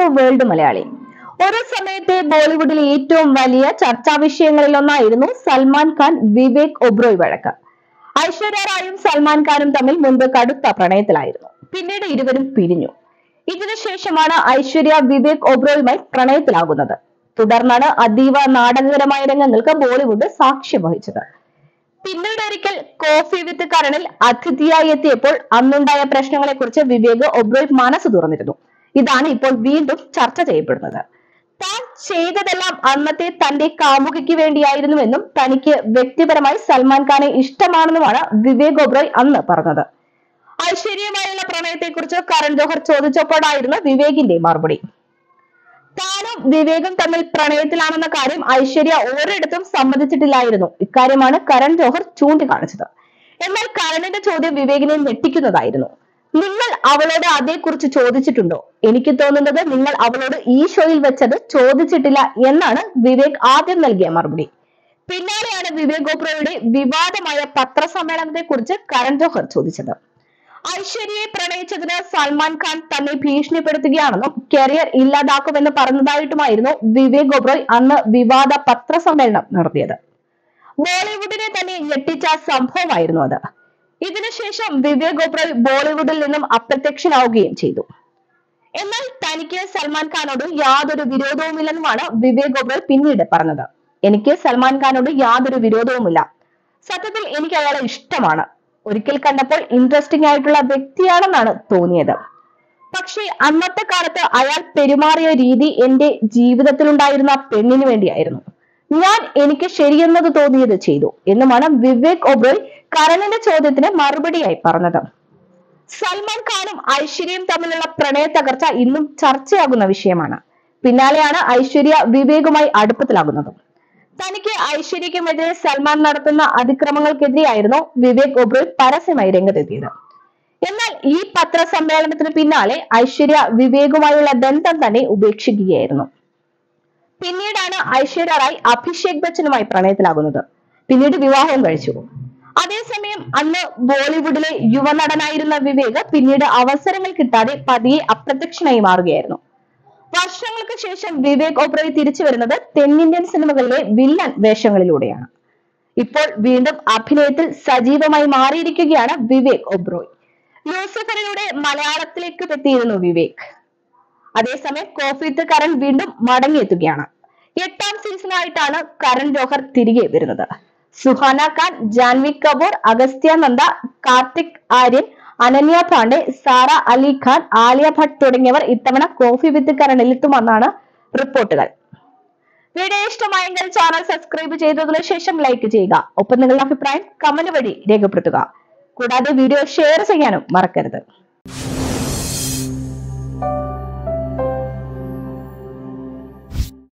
world Malayali ഒരു സമയത്തെ ബോളിവുഡിലെ ഏറ്റവും വലിയ ചർച്ചാ വിഷയങ്ങളിലൊന്നായിരുന്നു സൽമാൻ ഖാൻ വിവേക് ഒബ്രോയ് വഴക്ക് ഐശ്വര്യ റായും സൽമാൻ ഖാനും തമ്മിൽ മുൻപ് കടുത്ത പ്രണയത്തിലായിരുന്നു പിന്നീട് ഇരുവരും പിരിഞ്ഞു ഇതിനുശേഷമാണ് ഐശ്വര്യ വിവേക് ഒബ്രോയുമായി പ്രണയത്തിലാകുന്നത് തുടർന്നാണ് അതീവ നാടകകരമായ രംഗങ്ങൾക്ക് ബോളിവുഡ് സാക്ഷ്യം വഹിച്ചത് പിന്നീട് ഒരിക്കൽ കോഫി വിത്ത് കരണിൽ അതിഥിയായി എത്തിയപ്പോൾ അന്നുണ്ടായ പ്രശ്നങ്ങളെ കുറിച്ച് വിവേക് ഒബ്രോയ് മനസ്സ് തുറന്നിരുന്നു ഇതാണ് ഇപ്പോൾ വീണ്ടും ചർച്ച ചെയ്യപ്പെടുന്നത് താൻ ചെയ്തതെല്ലാം അന്നത്തെ തന്റെ കാമുകിക്ക് വേണ്ടിയായിരുന്നുവെന്നും തനിക്ക് വ്യക്തിപരമായി സൽമാൻ ഖാനെ ഇഷ്ടമാണെന്നുമാണ് വിവേക് ഒബ്രോയ് അന്ന് പറഞ്ഞത് ഐശ്വര്യയുമായുള്ള പ്രണയത്തെക്കുറിച്ച് കരൺ ജോഹർ ചോദിച്ചപ്പോഴായിരുന്നു വിവേകിന്റെ മറുപടി താനും വിവേകും തമ്മിൽ പ്രണയത്തിലാണെന്ന കാര്യം ഐശ്വര്യ ഒരിടത്തും സമ്മതിച്ചിട്ടില്ലായിരുന്നു ഇക്കാര്യമാണ് കരൺ ജോഹർ ചൂണ്ടിക്കാണിച്ചത് എന്നാൽ കരണിന്റെ ചോദ്യം വിവേകിനെ ഞെട്ടിക്കുന്നതായിരുന്നു നിങ്ങൾ അവളോട് അതേക്കുറിച്ച് ചോദിച്ചിട്ടുണ്ടോ എനിക്ക് തോന്നുന്നത് നിങ്ങൾ അവളോട് ഈ ഷോയിൽ വെച്ചത് ചോദിച്ചിട്ടില്ല എന്നാണ് വിവേക് ആദ്യം നൽകിയ മറുപടി പിന്നാലെയാണ് വിവേക് ഓബ്രോയുടെ വിവാദമായ പത്രസമ്മേളനത്തെ കുറിച്ച് കരൺ ജോഹർ ചോദിച്ചത് ഐശ്വര്യയെ പ്രണയിച്ചതിന് സൽമാൻ ഖാൻ തന്നെ ഭീഷണിപ്പെടുത്തുകയാണെന്നും കരിയർ ഇല്ലാതാക്കുമെന്ന് പറഞ്ഞതായിട്ടുമായിരുന്നു വിവേക് ഒബ്രോയ് അന്ന് വിവാദ പത്രസമ്മേളനം നടത്തിയത് ബോളിവുഡിനെ തന്നെ ഞെട്ടിച്ച സംഭവമായിരുന്നു അത് ഇതിനുശേഷം വിവേക് ഒബ്രോയ് ബോളിവുഡിൽ നിന്നും അപ്രത്യക്ഷനാവുകയും ചെയ്തു എന്നാൽ തനിക്ക് സൽമാൻ ഖാനോട് യാതൊരു വിരോധവുമില്ലെന്നുമാണ് വിവേക് ഒബ്രോയ് പിന്നീട് പറഞ്ഞത് എനിക്ക് സൽമാൻ ഖാനോട് യാതൊരു വിരോധവുമില്ല സത്യത്തിൽ എനിക്ക് അയാളെ ഇഷ്ടമാണ് ഒരിക്കൽ കണ്ടപ്പോൾ ഇൻട്രസ്റ്റിംഗ് ആയിട്ടുള്ള വ്യക്തിയാണെന്നാണ് തോന്നിയത് പക്ഷേ അന്നത്തെ കാലത്ത് അയാൾ പെരുമാറിയ രീതി എന്റെ ജീവിതത്തിലുണ്ടായിരുന്ന പെണ്ണിന് വേണ്ടിയായിരുന്നു ഞാൻ എനിക്ക് ശരിയെന്നത് തോന്നിയത് ചെയ്തു എന്നുമാണ് വിവേക് ഒബ്രോയ് കരണിന്റെ ചോദ്യത്തിന് മറുപടിയായി പറഞ്ഞത് സൽമാൻ ഖാനും ഐശ്വര്യയും തമ്മിലുള്ള പ്രണയ തകർച്ച ഇന്നും ചർച്ചയാകുന്ന വിഷയമാണ് പിന്നാലെയാണ് ഐശ്വര്യ വിവേകുമായി അടുപ്പത്തിലാകുന്നതും തനിക്ക് ഐശ്വര്യക്കുമെതിരെ സൽമാൻ നടത്തുന്ന അതിക്രമങ്ങൾക്കെതിരെയായിരുന്നു വിവേക് ഒബ്രോയ് പരസ്യമായി രംഗത്തെത്തിയത് എന്നാൽ ഈ പത്രസമ്മേളനത്തിന് പിന്നാലെ ഐശ്വര്യ വിവേകുമായുള്ള ബന്ധം തന്നെ ഉപേക്ഷിക്കുകയായിരുന്നു പിന്നീടാണ് ഐശ്വര്യ റായ് അഭിഷേക് ബച്ചനുമായി പ്രണയത്തിലാകുന്നത് പിന്നീട് വിവാഹം കഴിച്ചു അതേസമയം അന്ന് ബോളിവുഡിലെ യുവനടനായിരുന്ന വിവേക് പിന്നീട് അവസരങ്ങൾ കിട്ടാതെ പതിയെ അപ്രത്യക്ഷനായി മാറുകയായിരുന്നു വർഷങ്ങൾക്ക് ശേഷം വിവേക് ഒബ്രോയ് തിരിച്ചു വരുന്നത് തെന്നിന്ത്യൻ സിനിമകളിലെ വില്ലൻ വേഷങ്ങളിലൂടെയാണ് ഇപ്പോൾ വീണ്ടും അഭിനയത്തിൽ സജീവമായി മാറിയിരിക്കുകയാണ് വിവേക് ഒബ്രോയ് ലൂസിഫറിലൂടെ മലയാളത്തിലേക്ക് എത്തിയിരുന്നു വിവേക് അതേസമയം കോഫിത്ത് കരൺ വീണ്ടും മടങ്ങിയെത്തുകയാണ് എട്ടാം സീസണായിട്ടാണ് കരൺ ജോഹർ തിരികെ വരുന്നത് സുഹാന ഖാൻ ജാൻവി കപൂർ അഗസ്ത്യ നന്ദ കാർത്തിക് ആര്യൻ അനന്യ പാണ്ഡെ സാറ അലി ഖാൻ ആലിയ ഭട്ട് തുടങ്ങിയവർ ഇത്തവണ കോഫി വിത്ത് കരണിൽ എത്തുമെന്നാണ് റിപ്പോർട്ടുകൾ വീഡിയോ ഇഷ്ടമായെങ്കിൽ ചാനൽ സബ്സ്ക്രൈബ് ചെയ്തതിനു ശേഷം ലൈക്ക് ചെയ്യുക ഒപ്പം നിങ്ങളുടെ അഭിപ്രായം കമന്റ് വഴി രേഖപ്പെടുത്തുക കൂടാതെ വീഡിയോ ഷെയർ ചെയ്യാനും മറക്കരുത്